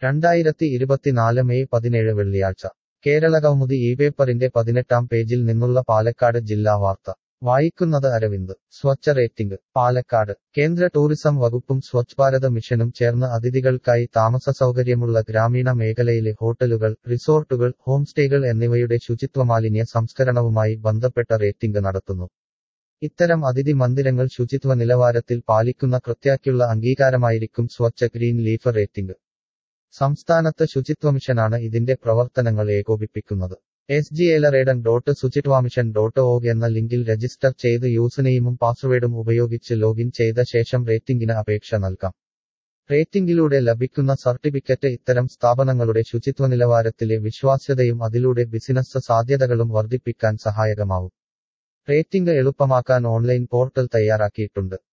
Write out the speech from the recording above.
രണ്ടായിരത്തി ഇരുപത്തിനാല് മെയ് പതിനേഴ് വെള്ളിയാഴ്ച കേരള കൗമുദി ഈ പേപ്പറിന്റെ പതിനെട്ടാം പേജിൽ നിന്നുള്ള പാലക്കാട് ജില്ലാ വാർത്ത വായിക്കുന്നത് അരവിന്ദ് സ്വച്ഛ റേറ്റിംഗ് പാലക്കാട് കേന്ദ്ര ടൂറിസം വകുപ്പും സ്വച്ഛ് ഭാരത് മിഷനും ചേർന്ന് അതിഥികൾക്കായി താമസ സൗകര്യമുള്ള ഗ്രാമീണ മേഖലയിലെ ഹോട്ടലുകൾ റിസോർട്ടുകൾ ഹോം സ്റ്റേകൾ എന്നിവയുടെ ശുചിത്വമാലിന്യ സംസ്കരണവുമായി ബന്ധപ്പെട്ട റേറ്റിംഗ് നടത്തുന്നു ഇത്തരം അതിഥി മന്ദിരങ്ങൾ ശുചിത്വ നിലവാരത്തിൽ പാലിക്കുന്ന കൃത്യാക്കുള്ള അംഗീകാരമായിരിക്കും സ്വച്ഛ ഗ്രീൻ ലീഫ് റേറ്റിംഗ് സംസ്ഥാനത്ത് ശുചിത്വ മിഷനാണ് ഇതിന്റെ പ്രവർത്തനങ്ങൾ ഏകോപിപ്പിക്കുന്നത് എസ് ജി എലറേഡൻ ഡോട്ട് ശുചിത്വമിഷൻ ഡോട്ട് ഓഗ് എന്ന ലിങ്കിൽ രജിസ്റ്റർ ചെയ്ത് യൂസനെയിമും പാസ്വേഡും ഉപയോഗിച്ച് ലോഗിൻ ചെയ്ത ശേഷം റേറ്റിംഗിന് അപേക്ഷ നൽകാം റേറ്റിംഗിലൂടെ ലഭിക്കുന്ന സർട്ടിഫിക്കറ്റ് ഇത്തരം സ്ഥാപനങ്ങളുടെ ശുചിത്വ നിലവാരത്തിലെ വിശ്വാസ്യതയും അതിലൂടെ ബിസിനസ് സാധ്യതകളും വർദ്ധിപ്പിക്കാൻ സഹായകമാവും റേറ്റിംഗ് എളുപ്പമാക്കാൻ ഓൺലൈൻ പോർട്ടൽ തയ്യാറാക്കിയിട്ടുണ്ട്